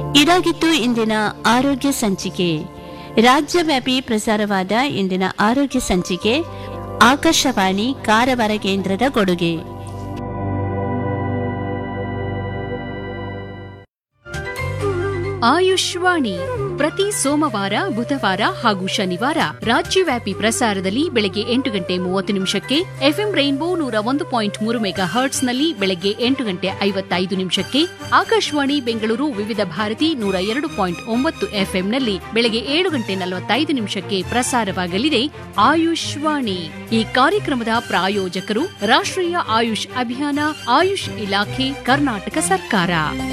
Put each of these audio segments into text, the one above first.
ಇದಾಗಿತ್ತು ಇಂದಿನ ಆರೋಗ್ಯ ಸಂಚಿಕೆ ರಾಜ್ಯವ್ಯಾಪಿ ಪ್ರಸಾರವಾದ ಇಂದಿನ ಆರೋಗ್ಯ ಸಂಚಿಕೆ ಆಕಾಶವಾಣಿ ಕಾರವಾರ ಕೇಂದ್ರದ ಕೊಡುಗೆ ಆಯುಷ್ವಾಣಿ ಪ್ರತಿ ಸೋಮವಾರ ಬುಧವಾರ ಹಾಗೂ ಶನಿವಾರ ರಾಜ್ಯವ್ಯಾಪಿ ಪ್ರಸಾರದಲ್ಲಿ ಬೆಳಗ್ಗೆ ಎಂಟು ಗಂಟೆ ಮೂವತ್ತು ನಿಮಿಷಕ್ಕೆ ಎಫ್ಎಂ ರೈನ್ಬೋ ನೂರ ಒಂದು ಪಾಯಿಂಟ್ ಮೂರು ಮೆಗಾ ಹರ್ಟ್ಸ್ನಲ್ಲಿ ಬೆಳಗ್ಗೆ ಎಂಟು ಗಂಟೆ ಐವತ್ತೈದು ನಿಮಿಷಕ್ಕೆ ಆಕಾಶವಾಣಿ ಬೆಂಗಳೂರು ವಿವಿಧ ಭಾರತಿ ನೂರ ಎರಡು ಪಾಯಿಂಟ್ ಒಂಬತ್ತು ಎಫ್ಎಂನಲ್ಲಿ ಬೆಳಗ್ಗೆ ಏಳು ಗಂಟೆ ನಲವತ್ತೈದು ನಿಮಿಷಕ್ಕೆ ಪ್ರಸಾರವಾಗಲಿದೆ ಆಯುಷ್ವಾಣಿ ಈ ಕಾರ್ಯಕ್ರಮದ ಪ್ರಾಯೋಜಕರು ರಾಷ್ಟ್ರೀಯ ಆಯುಷ್ ಅಭಿಯಾನ ಆಯುಷ್ ಇಲಾಖೆ ಕರ್ನಾಟಕ ಸರ್ಕಾರ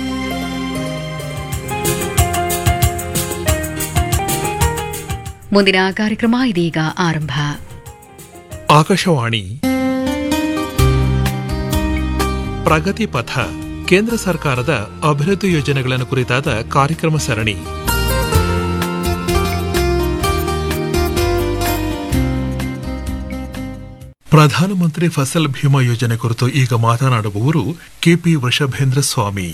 ಮುಂದಿನ ಕಾರ್ಯಕ್ರಮ ಇದೀಗ ಆರಂಭ ಆಕಾಶವಾಣಿ ಪ್ರಗತಿ ಪಥ ಕೇಂದ್ರ ಸರ್ಕಾರದ ಅಭಿವೃದ್ಧಿ ಯೋಜನೆಗಳನ್ನು ಕುರಿತಾದ ಕಾರ್ಯಕ್ರಮ ಸರಣಿ ಪ್ರಧಾನಮಂತ್ರಿ ಫಸಲ್ ಭೀಮಾ ಯೋಜನೆ ಕುರಿತು ಈಗ ಮಾತನಾಡುವವರು ಕೆಪಿ ವೃಷಭೇಂದ್ರ ಸ್ವಾಮಿ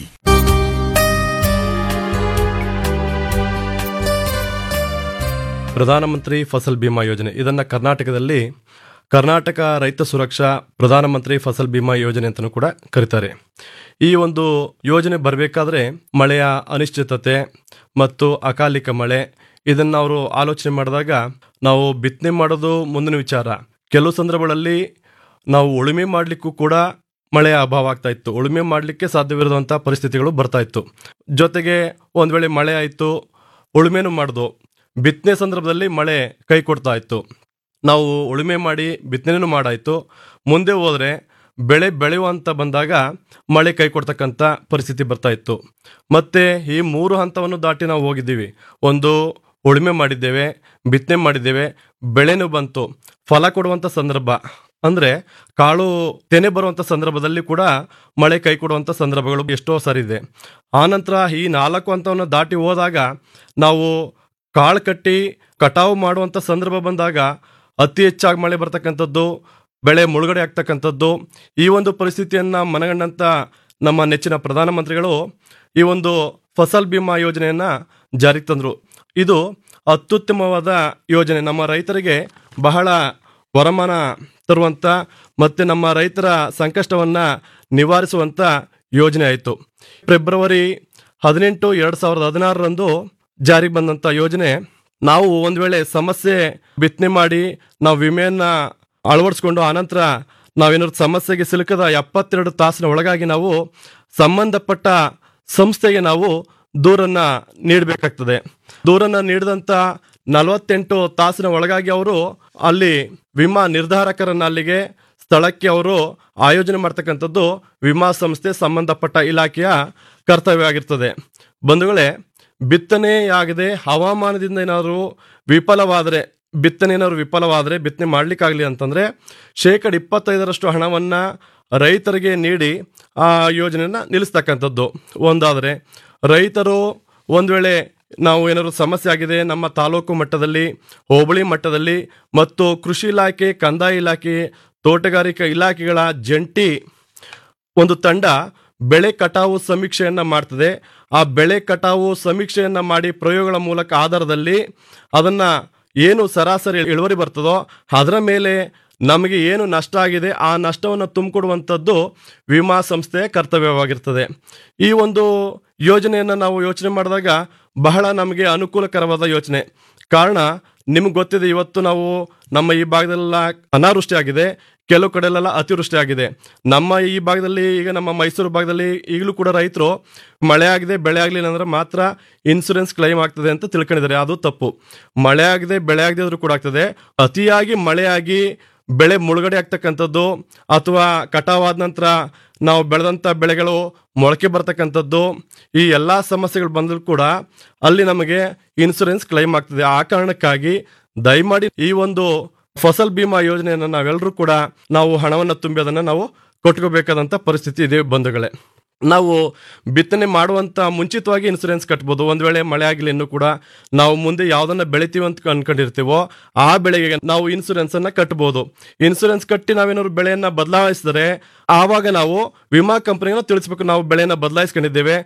ಪ್ರಧಾನಮಂತ್ರಿ ಫಸಲ್ ಬಿಮಾ ಯೋಜನೆ ಇದನ್ನು ಕರ್ನಾಟಕದಲ್ಲಿ ಕರ್ನಾಟಕ ರೈತ ಸುರಕ್ಷಾ ಪ್ರಧಾನಮಂತ್ರಿ ಫಸಲ್ ಬಿಮಾ ಯೋಜನೆ ಅಂತಲೂ ಕೂಡ ಕರೀತಾರೆ ಈ ಒಂದು ಯೋಜನೆ ಬರಬೇಕಾದ್ರೆ ಮಳೆಯ ಅನಿಶ್ಚಿತತೆ ಮತ್ತು ಅಕಾಲಿಕ ಮಳೆ ಇದನ್ನು ಅವರು ಆಲೋಚನೆ ಮಾಡಿದಾಗ ನಾವು ಬಿತ್ತನೆ ಮಾಡೋದು ಮುಂದಿನ ವಿಚಾರ ಕೆಲವು ಸಂದರ್ಭಗಳಲ್ಲಿ ನಾವು ಉಳುಮೆ ಮಾಡಲಿಕ್ಕೂ ಕೂಡ ಮಳೆಯ ಅಭಾವ ಆಗ್ತಾ ಇತ್ತು ಉಳುಮೆ ಮಾಡಲಿಕ್ಕೆ ಸಾಧ್ಯವಿರುವಂಥ ಪರಿಸ್ಥಿತಿಗಳು ಬರ್ತಾ ಇತ್ತು ಜೊತೆಗೆ ಒಂದು ವೇಳೆ ಮಳೆ ಆಯಿತು ಉಳುಮೆನೂ ಮಾಡ್ದು ಬಿತ್ತನೆ ಸಂದರ್ಭದಲ್ಲಿ ಮಳೆ ಕೈ ಕೊಡ್ತಾ ಇತ್ತು ನಾವು ಉಳುಮೆ ಮಾಡಿ ಬಿತ್ತನೆನೂ ಮಾಡಾಯಿತು ಮುಂದೆ ಹೋದರೆ ಬೆಳೆ ಬೆಳೆಯುವಂತ ಬಂದಾಗ ಮಳೆ ಕೈ ಕೊಡ್ತಕ್ಕಂಥ ಪರಿಸ್ಥಿತಿ ಬರ್ತಾ ಇತ್ತು ಮತ್ತೆ ಈ ಮೂರು ಹಂತವನ್ನು ದಾಟಿ ನಾವು ಹೋಗಿದ್ದೀವಿ ಒಂದು ಉಳುಮೆ ಮಾಡಿದ್ದೇವೆ ಬಿತ್ತನೆ ಮಾಡಿದ್ದೇವೆ ಬೆಳೆನೂ ಬಂತು ಫಲ ಕೊಡುವಂಥ ಸಂದರ್ಭ ಅಂದರೆ ಕಾಳು ತೆನೆ ಬರುವಂಥ ಸಂದರ್ಭದಲ್ಲಿ ಕೂಡ ಮಳೆ ಕೈ ಕೊಡುವಂಥ ಸಂದರ್ಭಗಳು ಎಷ್ಟೋ ಸರಿದೆ ಆನಂತರ ಈ ನಾಲ್ಕು ಹಂತವನ್ನು ದಾಟಿ ಹೋದಾಗ ನಾವು ಕಾಳು ಕಟ್ಟಿ ಕಟಾವು ಮಾಡುವಂಥ ಸಂದರ್ಭ ಬಂದಾಗ ಅತಿ ಹೆಚ್ಚಾಗಿ ಮಳೆ ಬರ್ತಕ್ಕಂಥದ್ದು ಬೆಳೆ ಮುಳುಗಡೆ ಆಗ್ತಕ್ಕಂಥದ್ದು ಈ ಒಂದು ಪರಿಸ್ಥಿತಿಯನ್ನು ಮನಗಂಡಂಥ ನಮ್ಮ ನೆಚ್ಚಿನ ಪ್ರಧಾನಮಂತ್ರಿಗಳು ಈ ಒಂದು ಫಸಲ್ ಬಿಮಾ ಯೋಜನೆಯನ್ನು ಜಾರಿಗೆ ತಂದರು ಇದು ಅತ್ಯುತ್ತಮವಾದ ಯೋಜನೆ ನಮ್ಮ ರೈತರಿಗೆ ಬಹಳ ವರಮಾನ ತರುವಂಥ ಮತ್ತು ನಮ್ಮ ರೈತರ ಸಂಕಷ್ಟವನ್ನು ನಿವಾರಿಸುವಂಥ ಯೋಜನೆ ಆಯಿತು ಫೆಬ್ರವರಿ ಹದಿನೆಂಟು ಎರಡು ಸಾವಿರದ ಹದಿನಾರರಂದು ಜಾರಿಗೆ ಬಂದಂಥ ಯೋಜನೆ ನಾವು ಒಂದು ವೇಳೆ ಸಮಸ್ಯೆ ಬಿತ್ತನೆ ಮಾಡಿ ನಾವು ವಿಮೆಯನ್ನು ಅಳವಡಿಸ್ಕೊಂಡು ಆನಂತರ ನಾವೇನಾದ್ರು ಸಮಸ್ಯೆಗೆ ಸಿಲುಕದ ಎಪ್ಪತ್ತೆರಡು ತಾಸಿನ ಒಳಗಾಗಿ ನಾವು ಸಂಬಂಧಪಟ್ಟ ಸಂಸ್ಥೆಗೆ ನಾವು ದೂರನ್ನ ನೀಡಬೇಕಾಗ್ತದೆ ದೂರನ್ನ ನೀಡಿದಂಥ ನಲವತ್ತೆಂಟು ತಾಸಿನ ಒಳಗಾಗಿ ಅವರು ಅಲ್ಲಿ ವಿಮಾ ನಿರ್ಧಾರಕರನ್ನ ಅಲ್ಲಿಗೆ ಸ್ಥಳಕ್ಕೆ ಅವರು ಆಯೋಜನೆ ಮಾಡ್ತಕ್ಕಂಥದ್ದು ವಿಮಾ ಸಂಸ್ಥೆ ಸಂಬಂಧಪಟ್ಟ ಇಲಾಖೆಯ ಕರ್ತವ್ಯ ಆಗಿರ್ತದೆ ಬಂಧುಗಳೇ ಬಿತ್ತನೆಯಾಗದೆ ಹವಾಮಾನದಿಂದ ಏನಾದರೂ ವಿಫಲವಾದರೆ ಬಿತ್ತನೆ ಏನಾದ್ರು ವಿಫಲವಾದರೆ ಬಿತ್ತನೆ ಮಾಡಲಿಕ್ಕಾಗಲಿ ಅಂತಂದರೆ ಶೇಕಡ ಇಪ್ಪತ್ತೈದರಷ್ಟು ಹಣವನ್ನು ರೈತರಿಗೆ ನೀಡಿ ಆ ಯೋಜನೆಯನ್ನು ನಿಲ್ಲಿಸ್ತಕ್ಕಂಥದ್ದು ಒಂದಾದರೆ ರೈತರು ಒಂದು ವೇಳೆ ನಾವು ಏನಾದ್ರು ಸಮಸ್ಯೆ ಆಗಿದೆ ನಮ್ಮ ತಾಲೂಕು ಮಟ್ಟದಲ್ಲಿ ಹೋಬಳಿ ಮಟ್ಟದಲ್ಲಿ ಮತ್ತು ಕೃಷಿ ಇಲಾಖೆ ಕಂದಾಯ ಇಲಾಖೆ ತೋಟಗಾರಿಕಾ ಇಲಾಖೆಗಳ ಜಂಟಿ ಒಂದು ತಂಡ ಬೆಳೆ ಕಟಾವು ಸಮೀಕ್ಷೆಯನ್ನು ಮಾಡ್ತದೆ ಆ ಬೆಳೆ ಕಟಾವು ಸಮೀಕ್ಷೆಯನ್ನು ಮಾಡಿ ಪ್ರಯೋಗಗಳ ಮೂಲಕ ಆಧಾರದಲ್ಲಿ ಅದನ್ನು ಏನು ಸರಾಸರಿ ಇಳುವರಿ ಬರ್ತದೋ ಅದರ ಮೇಲೆ ನಮಗೆ ಏನು ನಷ್ಟ ಆಗಿದೆ ಆ ನಷ್ಟವನ್ನು ತುಂಬಿಕೊಡುವಂಥದ್ದು ವಿಮಾ ಸಂಸ್ಥೆಯ ಕರ್ತವ್ಯವಾಗಿರ್ತದೆ ಈ ಒಂದು ಯೋಜನೆಯನ್ನು ನಾವು ಯೋಚನೆ ಮಾಡಿದಾಗ ಬಹಳ ನಮಗೆ ಅನುಕೂಲಕರವಾದ ಯೋಚನೆ ಕಾರಣ ನಿಮ್ಗೆ ಗೊತ್ತಿದೆ ಇವತ್ತು ನಾವು ನಮ್ಮ ಈ ಭಾಗದಲ್ಲೆಲ್ಲ ಅನಾವೃಷ್ಟಿ ಆಗಿದೆ ಕೆಲವು ಕಡೆಲೆಲ್ಲ ಅತಿವೃಷ್ಟಿ ಆಗಿದೆ ನಮ್ಮ ಈ ಭಾಗದಲ್ಲಿ ಈಗ ನಮ್ಮ ಮೈಸೂರು ಭಾಗದಲ್ಲಿ ಈಗಲೂ ಕೂಡ ರೈತರು ಮಳೆ ಆಗಿದೆ ಬೆಳೆ ಆಗಲಿಲ್ಲ ಅಂದ್ರೆ ಮಾತ್ರ ಇನ್ಸೂರೆನ್ಸ್ ಕ್ಲೈಮ್ ಆಗ್ತದೆ ಅಂತ ತಿಳ್ಕೊಂಡಿದ್ದಾರೆ ಅದು ತಪ್ಪು ಮಳೆ ಆಗದೆ ಬೆಳೆ ಆಗದೆ ಆದ್ರೂ ಕೂಡ ಆಗ್ತದೆ ಅತಿಯಾಗಿ ಮಳೆಯಾಗಿ ಬೆಳೆ ಮುಳುಗಡೆ ಆಗ್ತಕ್ಕಂಥದ್ದು ಅಥವಾ ಕಟಾವಾದ ನಂತರ ನಾವು ಬೆಳೆದಂಥ ಬೆಳೆಗಳು ಮೊಳಕೆ ಬರ್ತಕ್ಕಂಥದ್ದು ಈ ಎಲ್ಲ ಸಮಸ್ಯೆಗಳು ಬಂದರೂ ಕೂಡ ಅಲ್ಲಿ ನಮಗೆ ಇನ್ಸೂರೆನ್ಸ್ ಕ್ಲೈಮ್ ಆಗ್ತದೆ ಆ ಕಾರಣಕ್ಕಾಗಿ ದಯಮಾಡಿ ಈ ಒಂದು ಫಸಲ್ ಬಿಮಾ ಯೋಜನೆಯನ್ನು ನಾವೆಲ್ಲರೂ ಕೂಡ ನಾವು ಹಣವನ್ನು ತುಂಬಿ ಅದನ್ನು ನಾವು ಕೊಟ್ಕೋಬೇಕಾದಂಥ ಪರಿಸ್ಥಿತಿ ಇದೆ ಬಂಧುಗಳೇ ನಾವು ಬಿತ್ತನೆ ಮಾಡುವಂಥ ಮುಂಚಿತವಾಗಿ ಇನ್ಸೂರೆನ್ಸ್ ಕಟ್ಬೋದು ಒಂದು ವೇಳೆ ಮಳೆ ಆಗಿಲ್ಲ ಇನ್ನೂ ಕೂಡ ನಾವು ಮುಂದೆ ಯಾವುದನ್ನ ಬೆಳಿತೀವಿ ಅಂತ ಅನ್ಕೊಂಡಿರ್ತೀವೋ ಆ ಬೆಳೆಗೆ ನಾವು ಇನ್ಸೂರೆನ್ಸ್ ಅನ್ನ ಕಟ್ಬೋದು ಇನ್ಸೂರೆನ್ಸ್ ಕಟ್ಟಿ ನಾವೇನಾದ್ರು ಬೆಳೆಯನ್ನ ಬದಲಾಯಿಸಿದರೆ ಆವಾಗ ನಾವು ವಿಮಾ ಕಂಪನಿನ ತಿಳಿಸ್ಬೇಕು ನಾವು ಬೆಳೆಯನ್ನ ಬದಲಾಯಿಸ್ಕೊಂಡಿದ್ದೇವೆ